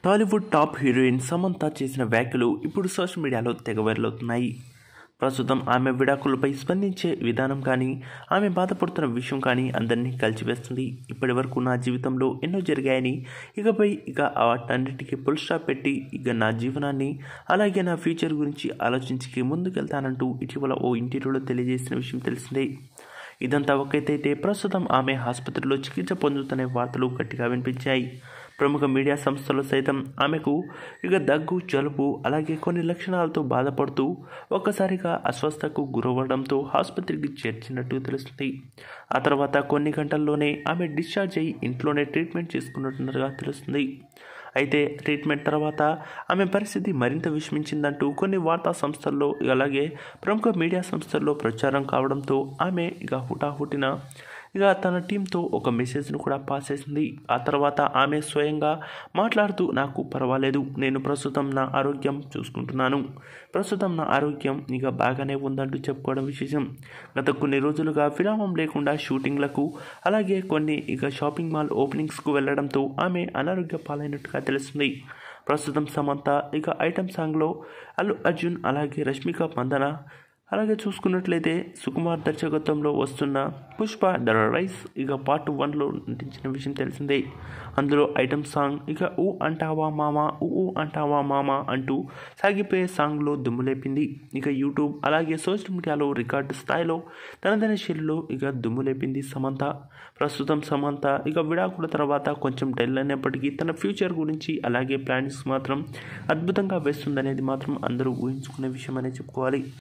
Tollywood top heroine Samantha చేసిన వ్యాఖ్యలు ఇప్పుడు సోషల్ మీడియాలో తెగ వైరల్ అవుతున్నాయి ప్రస్తుతం ఆమె విడాకులపై స్పందించే విధానం కానీ ఆమె బాధపడుతున్న విషయం కానీ అందరినీ కలిచివేస్తుంది ఇప్పటి వరకు నా జీవితంలో ఎన్నో జరిగాయని ఇకపై ఇక వాటన్నిటికీ ఫుల్ స్టాప్ పెట్టి ఇక నా జీవనాన్ని అలాగే నా ఫ్యూచర్ గురించి ఆలోచించి ముందుకెళ్తానంటూ ఇటీవల ఓ ఇంటర్వ్యూలో తెలియజేసిన విషయం తెలిసిందే ఇదంతా ఒక్కైతే ప్రస్తుతం ఆమె ఆసుపత్రిలో చికిత్స పొందుతున్న వార్తలు గట్టిగా వినిపించాయి ప్రముఖ మీడియా సంస్థలు సైతం ఆమెకు ఇక దగ్గు జలుబు అలాగే కొన్ని లక్షణాలతో బాధపడుతూ ఒక్కసారిగా అస్వస్థకు గురవ్వడంతో ఆసుపత్రికి చేర్చినట్టు తెలుస్తుంది ఆ తర్వాత కొన్ని గంటల్లోనే ఆమె డిశ్చార్జ్ అయ్యి ఇంట్లోనే ట్రీట్మెంట్ చేసుకున్నట్టుగా తెలుస్తుంది అయితే ట్రీట్మెంట్ తర్వాత ఆమె పరిస్థితి మరింత విషమించిందంటూ కొన్ని వార్తా సంస్థల్లో అలాగే ప్రముఖ మీడియా సంస్థల్లో ప్రచారం కావడంతో ఆమె ఇక హుటాహుటిన ఇక తన టీంతో ఒక మెసేజ్ను కూడా పాస్ చేసింది ఆ తర్వాత ఆమె స్వయంగా మాట్లాడుతూ నాకు పర్వాలేదు నేను ప్రస్తుతం నా ఆరోగ్యం చూసుకుంటున్నాను ప్రస్తుతం నా ఆరోగ్యం ఇక బాగానే ఉందంటూ చెప్పుకోవడం విశేషం గత కొన్ని రోజులుగా విరామం లేకుండా షూటింగ్లకు అలాగే కొన్ని ఇక షాపింగ్ మాల్ ఓపెనింగ్స్కు వెళ్లడంతో ఆమె అనారోగ్య పాలైనట్టుగా తెలుస్తుంది ప్రస్తుతం సమంత ఇక ఐటమ్ సాంగ్లో అల్లు అర్జున్ అలాగే రష్మిక మందన అలాగే చూసుకున్నట్లయితే సుకుమార్ దర్శకత్వంలో వస్తున్న పుష్ప ద రైస్ ఇక పార్ట్ వన్లో నటించిన విషయం తెలిసిందే అందులో ఐటమ్ సాంగ్ ఇక ఊ అంటావా మామ ఊ ఊ అంటావా మామ అంటూ సాగిపోయే సాంగ్లో దుమ్ములేపింది ఇక యూట్యూబ్ అలాగే సోషల్ మీడియాలో రికార్డు స్థాయిలో తనదైన శైలిలో ఇక దుమ్ములేపింది సమంత ప్రస్తుతం సమంత ఇక విడాకుల తర్వాత కొంచెం డల్ అయినప్పటికీ తన ఫ్యూచర్ గురించి అలాగే ప్లాన్స్ మాత్రం అద్భుతంగా వేస్తుందనేది మాత్రం అందరూ ఊహించుకునే విషయం అనే చెప్పుకోవాలి